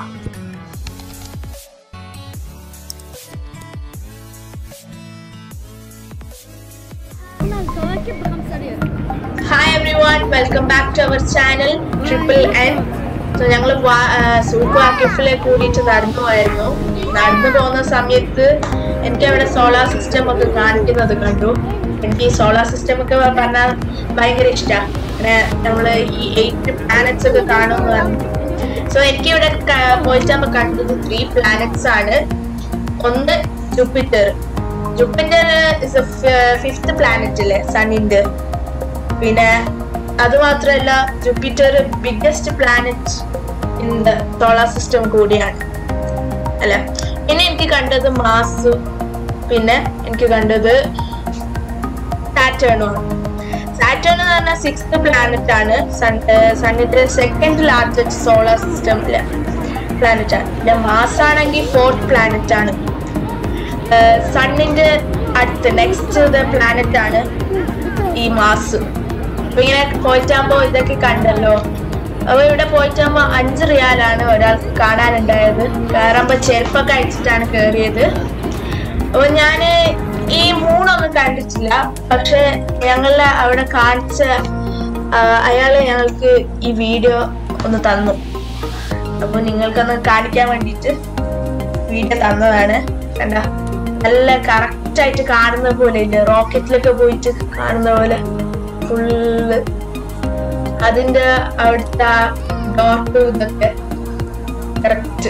Hi everyone welcome back to our channel triple N so ഞങ്ങൾ super ആക്കിഫിലെ കൂടിയിട്ട് നടന്നു പോയായിരുന്നു നടന്നു പോകുന്ന സമയത്ത് എനിക്ക് അവിടെ സോളാർ സിസ്റ്റം ഒക്കെ കാണിക്കുന്നത് കണ്ടു എനിക്ക് ഈ സോളാർ സിസ്റ്റം ഒക്കെ പറഞ്ഞാൽ ഭയങ്കര ഇഷ്ടമാണ് അങ്ങനെ നമ്മൾ ഈ എയ്റ്റ് പ്ലാനറ്റ്സ് ഒക്കെ കാണുന്നതാണ് സോ എനിക്ക് ഇവിടെ പോയിട്ട് നമ്മൾ കണ്ടത് ത്രീ പ്ലാനറ്റ്സ് ആണ് ഒന്ന് Jupiter Jupiter is fifth planet അല്ലേ സണ്ണിന്റെ പിന്നെ അത് മാത്രമല്ല Jupiter biggest planet in the solar system കൂടിയാണ് അല്ല പിന്നെ എനിക്ക് കണ്ടത് മാസ് പിന്നെ എനിക്ക് കണ്ടത് സാറ്റേണും സാറ്റേൺ എന്ന് പറഞ്ഞാൽ സിക്സ്ത് പ്ലാനറ്റ് ആണ് സൺ സണ്ണിന്റെ സെക്കൻഡ് ലാർജസ്റ്റ് സോളാർ സിസ്റ്റമിലെ പ്ലാനറ്റ് ആണ് പിന്നെ മാസ് ആണെങ്കിൽ ഫോർത്ത് പ്ലാനറ്റ് ആണ് സണ്ണിന്റെ അടുത്ത് നെക്സ്റ്റ് പ്ലാനറ്റ് ആണ് ഈ മാസ് അപ്പൊ ഇങ്ങനെ പോയിട്ടാകുമ്പോ ഇതൊക്കെ കണ്ടല്ലോ അപ്പൊ ഇവിടെ പോയിട്ടാകുമ്പോ അഞ്ച് റിയാലാണ് ഒരാൾക്ക് കാണാനുണ്ടായത് കയറുമ്പോ ചെരുപ്പൊക്കെ അയച്ചിട്ടാണ് കയറിയത് അപ്പൊ ഞാന് ഈ മൂന്നൊന്നും കണ്ടിട്ടില്ല പക്ഷെ ഞങ്ങളെ അവിടെ കാണിച്ച ആ, അയാള് ഞങ്ങൾക്ക് ഈ വീഡിയോ ഒന്ന് തന്നു അപ്പൊ നിങ്ങൾക്കൊന്ന് കാണിക്കാൻ വേണ്ടിയിട്ട് വീഡിയോ തന്നതാണ് കണ്ട നല്ല കറക്റ്റ് ആയിട്ട് കാണുന്ന പോലെ ഇല്ല റോക്കറ്റിലൊക്കെ പോയിട്ട് കാണുന്ന പോലെ ഫുള്ള് അതിന്റെ അവിടുത്തെ ഡോട്ടും ഇതൊക്കെ കറക്റ്റ്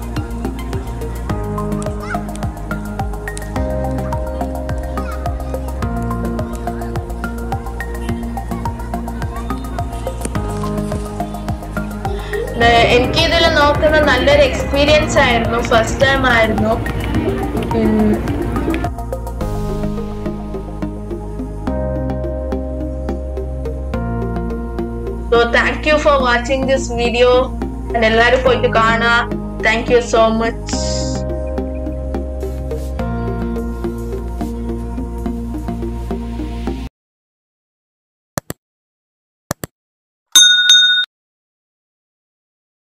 എനിക്ക് ഇതിൽ നോക്കുന്ന നല്ലൊരു എക്സ്പീരിയൻസ് ആയിരുന്നു ഫസ്റ്റ് ടൈം ആയിരുന്നു ഉം. So thank you for watching this video and എല്ലാരും പോയിട്ട് കാണാ താങ്ക് യു സോ മച്ച്